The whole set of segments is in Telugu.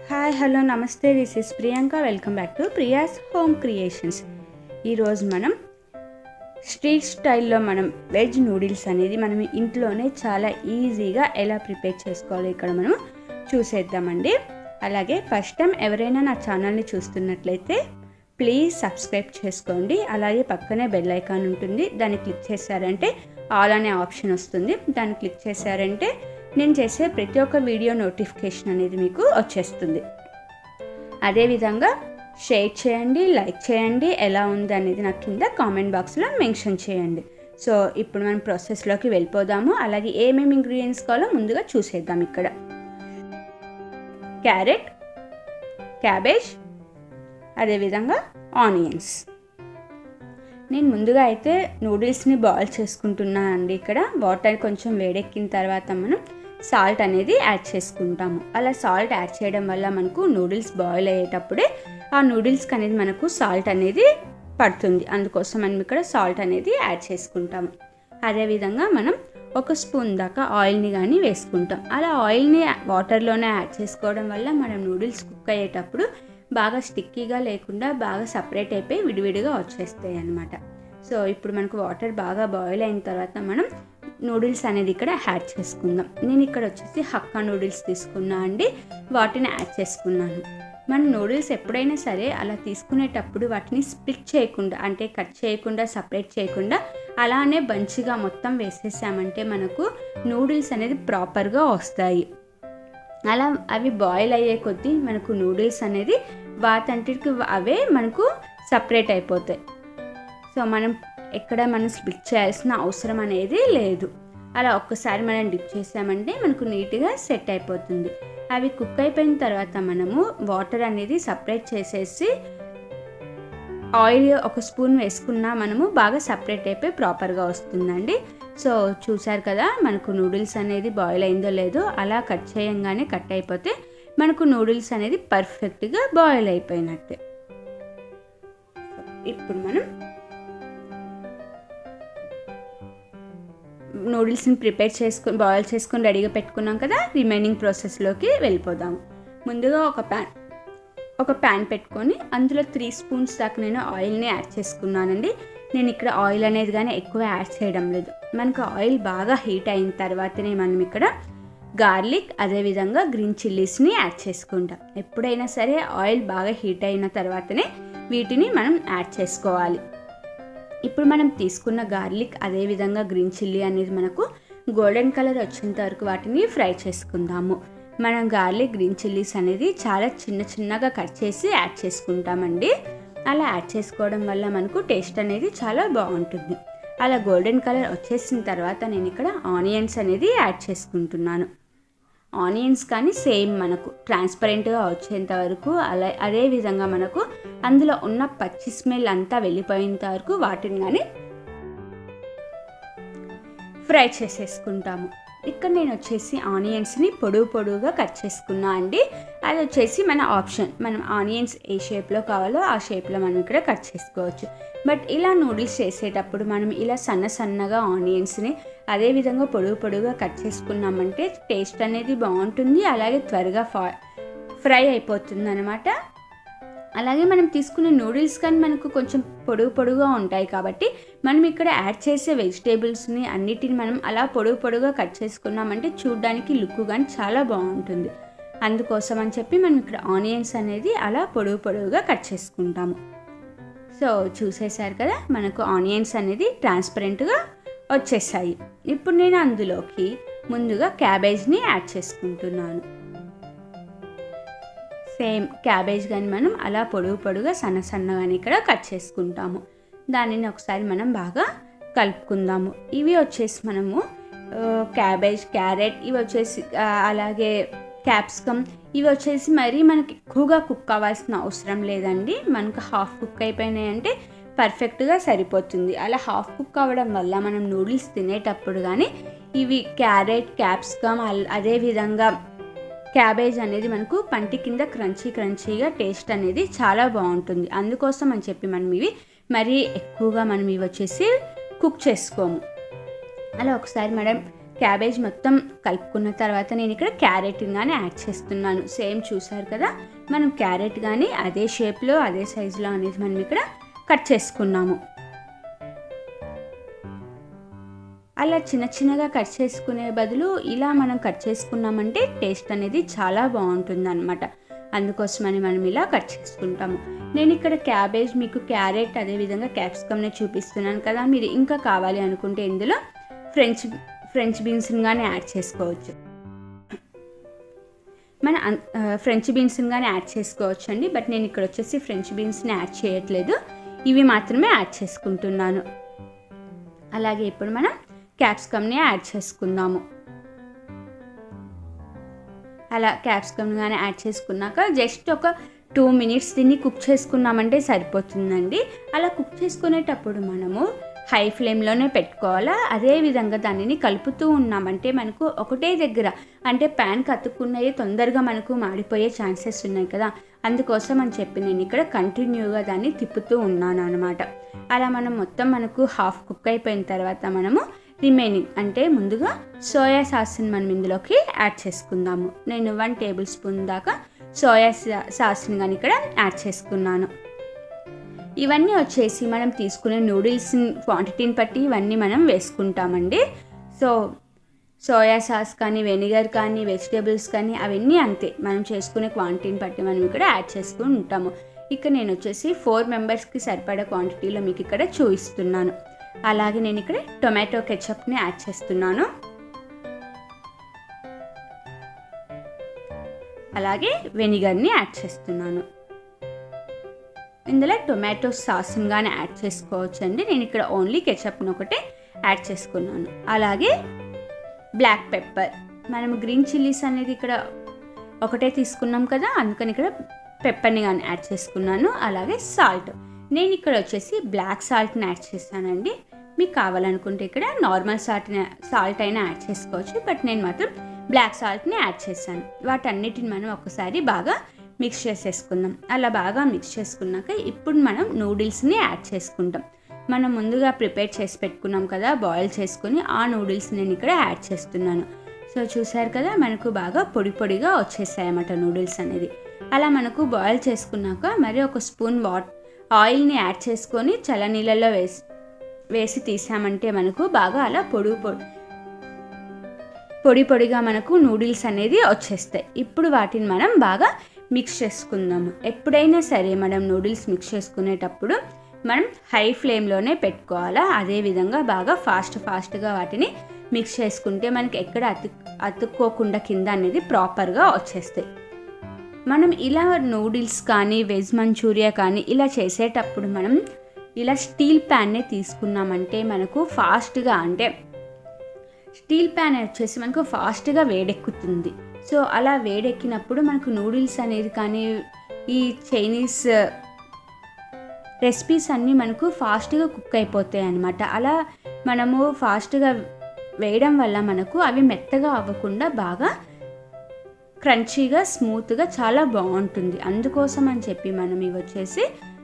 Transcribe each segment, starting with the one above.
హాయ్ హలో నమస్తే this is Priyanka welcome back to Priya's home creations ఈరోజు మనం స్ట్రీట్ స్టైల్లో మనం వెజ్ నూడిల్స్ అనేది మనం ఇంట్లోనే చాలా ఈజీగా ఎలా ప్రిపేర్ చేసుకోవాలో ఇక్కడ మనం చూసేద్దామండి అలాగే ఫస్ట్ టైం ఎవరైనా నా ఛానల్ని చూస్తున్నట్లయితే ప్లీజ్ సబ్స్క్రైబ్ చేసుకోండి అలాగే పక్కనే బెల్ ఐకాన్ ఉంటుంది దాన్ని క్లిక్ చేశారంటే ఆల్ అనే ఆప్షన్ వస్తుంది దాన్ని క్లిక్ చేశారంటే నేను చేసే ప్రతి ఒక్క వీడియో నోటిఫికేషన్ అనేది మీకు వచ్చేస్తుంది అదేవిధంగా షేర్ చేయండి లైక్ చేయండి ఎలా ఉంది అనేది నాకు కింద కామెంట్ బాక్స్లో మెన్షన్ చేయండి సో ఇప్పుడు మనం ప్రాసెస్లోకి వెళ్ళిపోదాము అలాగే ఏమేమి ఇంగ్రీడియంట్స్ కావాలో ముందుగా చూసేద్దాం ఇక్కడ క్యారెట్ క్యాబేజ్ అదేవిధంగా ఆనియన్స్ నేను ముందుగా అయితే నూడిల్స్ని బాయిల్ చేసుకుంటున్నాను అండి ఇక్కడ వాటర్ కొంచెం వేడెక్కిన తర్వాత మనం సాల్ట్ అనేది యాడ్ చేసుకుంటాము అలా సాల్ట్ యాడ్ చేయడం వల్ల మనకు నూడిల్స్ బాయిల్ అయ్యేటప్పుడే ఆ నూడిల్స్కి అనేది మనకు సాల్ట్ అనేది పడుతుంది అందుకోసం మనం ఇక్కడ సాల్ట్ అనేది యాడ్ చేసుకుంటాము అదేవిధంగా మనం ఒక స్పూన్ దాకా ఆయిల్ని కానీ వేసుకుంటాం అలా ఆయిల్ని వాటర్లోనే యాడ్ చేసుకోవడం వల్ల మనం నూడిల్స్ కుక్ అయ్యేటప్పుడు బాగా స్టిక్కీగా లేకుండా బాగా సపరేట్ అయిపోయి విడివిడిగా వచ్చేస్తాయి అన్నమాట సో ఇప్పుడు మనకు వాటర్ బాగా బాయిల్ అయిన తర్వాత మనం నూడిల్స్ అనేది ఇక్కడ యాడ్ చేసుకుందాం నేను ఇక్కడ వచ్చేసి హక్కా నూడిల్స్ తీసుకున్నా అండి వాటిని యాడ్ చేసుకున్నాను మనం నూడిల్స్ ఎప్పుడైనా సరే అలా తీసుకునేటప్పుడు వాటిని స్ప్లిట్ చేయకుండా అంటే కట్ చేయకుండా సపరేట్ చేయకుండా అలానే బంచిగా మొత్తం వేసేసామంటే మనకు నూడిల్స్ అనేది ప్రాపర్గా వస్తాయి అలా అవి బాయిల్ అయ్యే కొద్దీ మనకు నూడిల్స్ అనేది వాటంటికి అవే మనకు సపరేట్ అయిపోతాయి సో మనం ఎక్కడ మనం స్ప్లిట్ చేయాల్సిన అవసరం అనేది లేదు అలా ఒక్కసారి మనం డిప్ చేసామంటే మనకు నీట్గా సెట్ అయిపోతుంది అవి కుక్ అయిపోయిన తర్వాత మనము వాటర్ అనేది సపరేట్ చేసేసి ఆయిల్ ఒక స్పూన్ వేసుకున్నా మనము బాగా సపరేట్ అయిపోయి ప్రాపర్గా వస్తుందండి సో చూసారు కదా మనకు నూడిల్స్ అనేది బాయిల్ అయిందో లేదో అలా కట్ చేయంగానే కట్ అయిపోతే మనకు నూడిల్స్ అనేది పర్ఫెక్ట్గా బాయిల్ అయిపోయినట్టే ఇప్పుడు మనం నూడిల్స్ని ప్రిపేర్ చేసుకొని బాయిల్ చేసుకొని రెడీగా పెట్టుకున్నాం కదా రిమైనింగ్ ప్రాసెస్లోకి వెళ్ళిపోదాము ముందుగా ఒక ప్యాన్ ఒక ప్యాన్ పెట్టుకొని అందులో త్రీ స్పూన్స్ దాకా నేను ఆయిల్ని యాడ్ చేసుకున్నానండి నేను ఇక్కడ ఆయిల్ అనేది కానీ ఎక్కువ యాడ్ చేయడం లేదు మనకు ఆయిల్ బాగా హీట్ అయిన తర్వాతనే మనం ఇక్కడ గార్లిక్ అదేవిధంగా గ్రీన్ చిల్లీస్ని యాడ్ చేసుకుంటాం ఎప్పుడైనా సరే ఆయిల్ బాగా హీట్ అయిన తర్వాతనే వీటిని మనం యాడ్ చేసుకోవాలి ఇప్పుడు మనం తీసుకున్న గార్లిక్ అదేవిధంగా గ్రీన్ చిల్లీ అనేది మనకు గోల్డెన్ కలర్ వచ్చేంత వరకు వాటిని ఫ్రై చేసుకుందాము మనం గార్లిక్ గ్రీన్ చిల్లీస్ అనేది చాలా చిన్న చిన్నగా కట్ చేసి యాడ్ చేసుకుంటామండి అలా యాడ్ చేసుకోవడం వల్ల మనకు టేస్ట్ అనేది చాలా బాగుంటుంది అలా గోల్డెన్ కలర్ వచ్చేసిన తర్వాత నేను ఇక్కడ ఆనియన్స్ అనేది యాడ్ చేసుకుంటున్నాను ఆనియన్స్ కానీ సేమ్ మనకు ట్రాన్స్పరెంట్గా వచ్చేంత వరకు అలా అదే విధంగా మనకు అందులో ఉన్న పచ్చి స్మెల్ అంతా వెళ్ళిపోయేంత వరకు వాటిని కానీ ఫ్రై చేసేసుకుంటాము ఇక్కడ నేను వచ్చేసి ఆనియన్స్ని పొడుగు పొడుగుగా కట్ చేసుకున్నా అండి అది వచ్చేసి మన ఆప్షన్ మనం ఆనియన్స్ ఏ షేప్లో కావాలో ఆ షేప్లో మనం ఇక్కడ కట్ చేసుకోవచ్చు బట్ ఇలా నూడిల్స్ చేసేటప్పుడు మనం ఇలా సన్న సన్నగా ఆనియన్స్ని అదేవిధంగా పొడుగు పొడుగుగా కట్ చేసుకున్నామంటే టేస్ట్ అనేది బాగుంటుంది అలాగే త్వరగా ఫా ఫ్రై అయిపోతుంది అనమాట అలాగే మనం తీసుకునే నూడిల్స్ కానీ మనకు కొంచెం పొడుగు పొడుగుగా ఉంటాయి కాబట్టి మనం ఇక్కడ యాడ్ చేసే వెజిటేబుల్స్ని అన్నిటిని మనం అలా పొడుగు పొడుగుగా కట్ చేసుకున్నామంటే చూడడానికి లుక్ కానీ చాలా బాగుంటుంది అందుకోసం అని చెప్పి మనం ఇక్కడ ఆనియన్స్ అనేది అలా పొడుగు పొడుగుగా కట్ చేసుకుంటాము సో చూసేశారు కదా మనకు ఆనియన్స్ అనేది ట్రాన్స్పరెంట్గా వచ్చేసాయి ఇప్పుడు నేను అందులోకి ముందుగా క్యాబేజ్ని యాడ్ చేసుకుంటున్నాను సేమ్ క్యాబేజ్ కానీ మనం అలా పొడుగు పొడుగా సన్న సన్నగాని ఇక్కడ కట్ చేసుకుంటాము దానిని ఒకసారి మనం బాగా కలుపుకుందాము ఇవి వచ్చేసి మనము క్యాబేజ్ క్యారెట్ ఇవి వచ్చేసి అలాగే క్యాప్సికమ్ ఇవి వచ్చేసి మరీ మనకి ఎక్కువగా కుక్ అవ్వాల్సిన అవసరం లేదండి మనకు హాఫ్ కుక్ అయిపోయినాయి అంటే పర్ఫెక్ట్గా సరిపోతుంది అలా హాఫ్ కుక్ అవ్వడం వల్ల మనం నూడిల్స్ తినేటప్పుడు కానీ ఇవి క్యారెట్ క్యాప్సికమ్ అదేవిధంగా క్యాబేజ్ అనేది మనకు పంటి కింద క్రంచీ క్రంచీగా టేస్ట్ అనేది చాలా బాగుంటుంది అందుకోసం అని చెప్పి మనం ఇవి మరీ ఎక్కువగా మనం ఇవి వచ్చేసి కుక్ చేసుకోము అలా ఒకసారి మనం క్యాబేజ్ మొత్తం కలుపుకున్న తర్వాత నేను ఇక్కడ క్యారెట్ కానీ యాడ్ చేస్తున్నాను సేమ్ చూసారు కదా మనం క్యారెట్ కానీ అదే షేప్లో అదే సైజులో అనేది మనం ఇక్కడ కట్ చేసుకున్నాము అలా చిన్న చిన్నగా కట్ చేసుకునే బదులు ఇలా మనం కట్ చేసుకున్నామంటే టేస్ట్ అనేది చాలా బాగుంటుంది అనమాట అందుకోసమని మనం ఇలా కట్ చేసుకుంటాము నేను ఇక్కడ క్యాబేజ్ మీకు క్యారెట్ అదేవిధంగా క్యాప్సికమ్ని చూపిస్తున్నాను కదా మీరు ఇంకా కావాలి అనుకుంటే ఇందులో ఫ్రెంచ్ ఫ్రెంచ్ బీన్స్ని కానీ యాడ్ చేసుకోవచ్చు మన అన్- ఆ, ఫ్రెంచ్ బీన్స్ని కానీ యాడ్ చేసుకోవచ్చు అండి బట్ నేను ఇక్కడ వచ్చేసి ఫ్రెంచ్ బీన్స్ని యాడ్ చేయట్లేదు ఇవి మాత్రమే యాడ్ చేసుకుంటున్నాను అలాగే ఇప్పుడు మనం క్యాప్సికమ్ని యాడ్ చేసుకుందాము అలా క్యాప్సికమ్ కానీ యాడ్ చేసుకున్నాక జస్ట్ ఒక టూ మినిట్స్ దీన్ని కుక్ చేసుకున్నామంటే సరిపోతుందండి అలా కుక్ చేసుకునేటప్పుడు మనము హై ఫ్లేమ్లోనే పెట్టుకోవాలా అదేవిధంగా దానిని కలుపుతూ ఉన్నామంటే మనకు ఒకటే దగ్గర అంటే ప్యాన్ కత్తుకున్నవి తొందరగా మనకు మాడిపోయే ఛాన్సెస్ ఉన్నాయి కదా అందుకోసం అని చెప్పి నేను ఇక్కడ కంటిన్యూగా దాన్ని తిప్పుతూ ఉన్నాను అనమాట అలా మనం మొత్తం మనకు హాఫ్ కుక్ అయిపోయిన తర్వాత మనము రిమైనింగ్ అంటే ముందుగా సోయా సాస్ని మనం ఇందులోకి యాడ్ చేసుకుందాము నేను వన్ టేబుల్ స్పూన్ దాకా సోయా సా- సాస్ని కానీ ఇక్కడ యాడ్ చేసుకున్నాను ఇవన్నీ వచ్చేసి మనం తీసుకునే నూడిల్స్ క్వాంటిటీని బట్టి ఇవన్నీ మనం వేసుకుంటామండి సో సోయా సాస్ కానీ వెనిగర్ కానీ వెజిటేబుల్స్ కానీ అవన్నీ అంతే మనం చేసుకునే క్వాంటిటీని బట్టి మనం ఇక్కడ యాడ్ చేసుకుని ఉంటాము ఇక్కడ నేను వచ్చేసి ఫోర్ మెంబర్స్కి సరిపడా క్వాంటిటీలో మీకు ఇక్కడ చూపిస్తున్నాను అలాగే నేను ఇక్కడ టొమాటో కెచప్ని యాడ్ చేస్తున్నాను అలాగే వెనిగర్ని యాడ్ చేస్తున్నాను ఇందులో టొమాటో సాస్ని కానీ యాడ్ చేసుకోవచ్చు అండి నేను ఇక్కడ ఓన్లీ కెచప్ని ఒకటే యాడ్ చేసుకున్నాను అలాగే బ్లాక్ పెప్పర్ మనం గ్రీన్ చిల్లీస్ అనేది ఇక్కడ ఒకటే తీసుకున్నాం కదా అందుకని ఇక్కడ పెప్పర్ని కానీ యాడ్ చేసుకున్నాను అలాగే సాల్ట్ నేను ఇక్కడ వచ్చేసి బ్లాక్ సాల్ట్ని యాడ్ చేస్తానండి మీకు కావాలనుకుంటే ఇక్కడ నార్మల్ సాల్ట్ని సాల్ట్ అయినా యాడ్ చేసుకోవచ్చు బట్ నేను మాత్రం బ్లాక్ సాల్ట్ని యాడ్ చేశాను వాటన్నిటిని మనం ఒకసారి బాగా మిక్స్ చేసేసుకుందాం అలా బాగా మిక్స్ చేసుకున్నాక ఇప్పుడు మనం నూడిల్స్ని యాడ్ చేసుకుంటాం మనం ముందుగా ప్రిపేర్ చేసి పెట్టుకున్నాం కదా బాయిల్ చేసుకుని ఆ నూడిల్స్ నేను ఇక్కడ యాడ్ చేస్తున్నాను సో చూసారు కదా మనకు బాగా పొడి పొడిగా వచ్చేసాయి అన్నమాట నూడిల్స్ అనేది అలా మనకు బాయిల్ చేసుకున్నాక మరి ఒక స్పూన్ వాట్ ఆయిల్ని యాడ్ చేసుకొని చల్లనీళ్ళల్లో వేసి వేసి తీసామంటే మనకు బాగా అలా పొడి పొడి పొడి పొడిగా మనకు నూడిల్స్ అనేది వచ్చేస్తాయి ఇప్పుడు వాటిని మనం బాగా మిక్స్ చేసుకుందాము ఎప్పుడైనా సరే మనం నూడిల్స్ మిక్స్ చేసుకునేటప్పుడు మనం హై ఫ్లేమ్లోనే పెట్టుకోవాలా అదేవిధంగా బాగా ఫాస్ట్ ఫాస్ట్గా వాటిని మిక్స్ చేసుకుంటే మనకి ఎక్కడ అతు అతుక్కోకుండా కింద అనేది ప్రాపర్గా వచ్చేస్తాయి మనం ఇలా నూడిల్స్ కానీ వెజ్ మంచూరియా కానీ ఇలా చేసేటప్పుడు మనం ఇలా స్టీల్ ప్యాన్నే తీసుకున్నామంటే మనకు ఫాస్ట్గా అంటే స్టీల్ ప్యాన్ వచ్చేసి మనకు ఫాస్ట్గా వేడెక్కుతుంది సో అలా వేడెక్కినప్పుడు మనకు నూడిల్స్ అనేది కానీ ఈ చైనీస్ రెసిపీస్ అన్నీ మనకు ఫాస్ట్గా కుక్ అయిపోతాయి అన్నమాట అలా మనము ఫాస్ట్గా వేయడం వల్ల మనకు అవి మెత్తగా అవ్వకుండా బాగా క్రంచీగా స్మూత్గా చాలా బాగుంటుంది అందుకోసం అని చెప్పి మనం ఇవి వచ్చేసి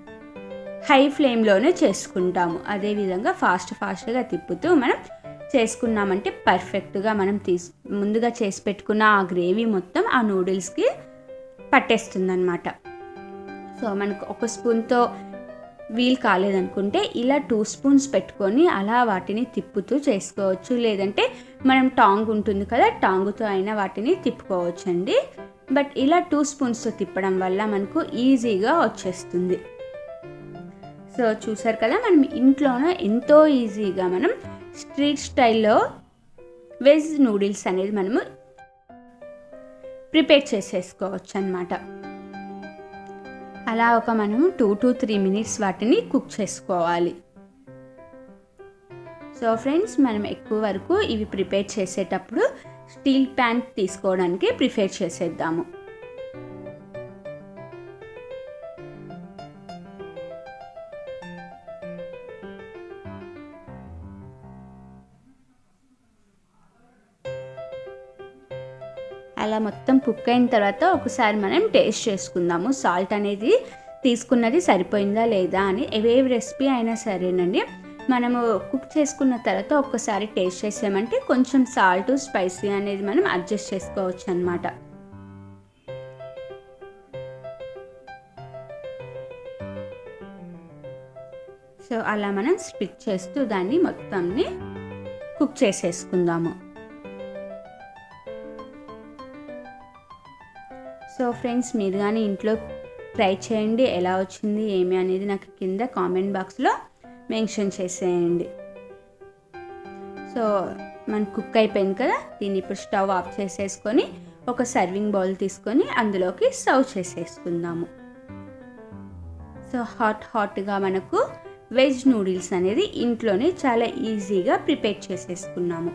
హై ఫ్లేమ్లోనే చేసుకుంటాము అదేవిధంగా ఫాస్ట్ ఫాస్ట్గా తిప్పుతూ మనం చేసుకున్నామంటే పర్ఫెక్ట్గా మనం తీసు ముందుగా చేసి పెట్టుకున్న ఆ గ్రేవీ మొత్తం ఆ నూడిల్స్కి పట్టేస్తుంది అనమాట సో మనకు ఒక స్పూన్తో వీల్ కాలేదనుకుంటే ఇలా టూ స్పూన్స్ పెట్టుకొని అలా వాటిని తిప్పుతూ చేసుకోవచ్చు లేదంటే మనం టాంగ్ ఉంటుంది కదా టాంగుతో అయినా వాటిని తిప్పుకోవచ్చు అండి బట్ ఇలా టూ స్పూన్స్తో తిప్పడం వల్ల మనకు ఈజీగా వచ్చేస్తుంది సో చూసారు కదా మనం ఇంట్లోనే ఎంతో ఈజీగా మనం స్ట్రీట్ స్టైల్లో వెజ్ నూడిల్స్ అనేది మనము ప్రిపేర్ చేసేసుకోవచ్చు అనమాట అలా ఒక మనం టూ టు త్రీ మినిట్స్ వాటిని కుక్ చేసుకోవాలి సో ఫ్రెండ్స్ మనం ఎక్కువ వరకు ఇవి ప్రిపేర్ చేసేటప్పుడు స్టీల్ ప్యాన్ తీసుకోవడానికి ప్రిఫేర్ చేసేద్దాము అలా మొత్తం కుక్ అయిన తర్వాత ఒకసారి మనం టేస్ట్ చేసుకుందాము సాల్ట్ అనేది తీసుకున్నది సరిపోయిందా లేదా అని ఏవేవి రెసిపీ అయినా సరేనండి మనము కుక్ చేసుకున్న తర్వాత ఒక్కసారి టేస్ట్ చేసామంటే కొంచెం సాల్ట్ స్పైసీ అనేది మనం అడ్జస్ట్ చేసుకోవచ్చు అనమాట సో అలా మనం స్ప్లిట్ చేస్తూ దాన్ని మొత్తాన్ని కుక్ చేసేసుకుందాము సో ఫ్రెండ్స్ మీరు కానీ ఇంట్లో ట్రై చేయండి ఎలా వచ్చింది ఏమి అనేది నాకు కింద కామెంట్ బాక్స్లో మెన్షన్ చేసేయండి సో మన కుక్ అయిపోయింది కదా దీన్ని ఇప్పుడు స్టవ్ ఆఫ్ చేసేసుకొని ఒక సర్వింగ్ బౌల్ తీసుకొని అందులోకి సర్వ్ చేసేసుకుందాము సో హాట్ హాట్గా మనకు వెజ్ నూడిల్స్ అనేది ఇంట్లోనే చాలా ఈజీగా ప్రిపేర్ చేసేసుకున్నాము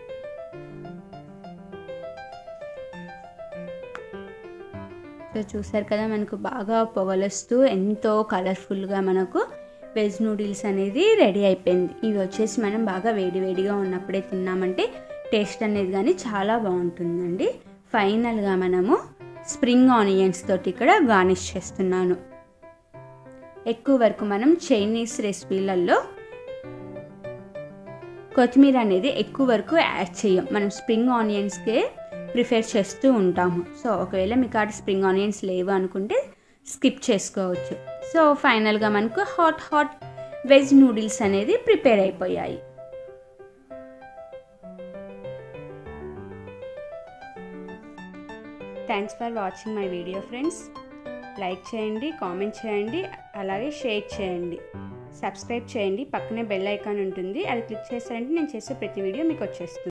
సో చూసారు కదా మనకు బాగా పొగలొస్తూ ఎంతో కలర్ఫుల్గా మనకు వెజ్ నూడిల్స్ అనేది రెడీ అయిపోయింది ఇవి వచ్చేసి మనం బాగా వేడివేడిగా ఉన్నప్పుడే తిన్నామంటే టేస్ట్ అనేది కానీ చాలా బాగుంటుందండి ఫైనల్గా మనము స్ప్రింగ్ ఆనియన్స్ తోటి ఇక్కడ గార్నిష్ చేస్తున్నాను ఎక్కువ వరకు మనం చైనీస్ రెసిపీలలో కొత్తిమీర అనేది ఎక్కువ వరకు యాడ్ చేయం మనం స్ప్రింగ్ ఆనియన్స్కే ప్రిఫర్ చేస్తూ ఉంటాము సో ఒకవేళ మీకు ఆడ స్ప్రింగ్ ఆనియన్స్ లేవు అనుకుంటే స్కిప్ చేసుకోవచ్చు సో ఫైనల్గా మనకు హాట్ హాట్ వెజ్ నూడిల్స్ అనేది ప్రిపేర్ అయిపోయాయి thanks for watching my video friends like చేయండి కామెంట్ చేయండి అలాగే షేర్ చేయండి సబ్స్క్రైబ్ చేయండి పక్కనే బెల్ ఐకాన్ ఉంటుంది అది క్లిక్ చేస్తారంటే నేను చేసే ప్రతి వీడియో మీకు వచ్చేస్తుంది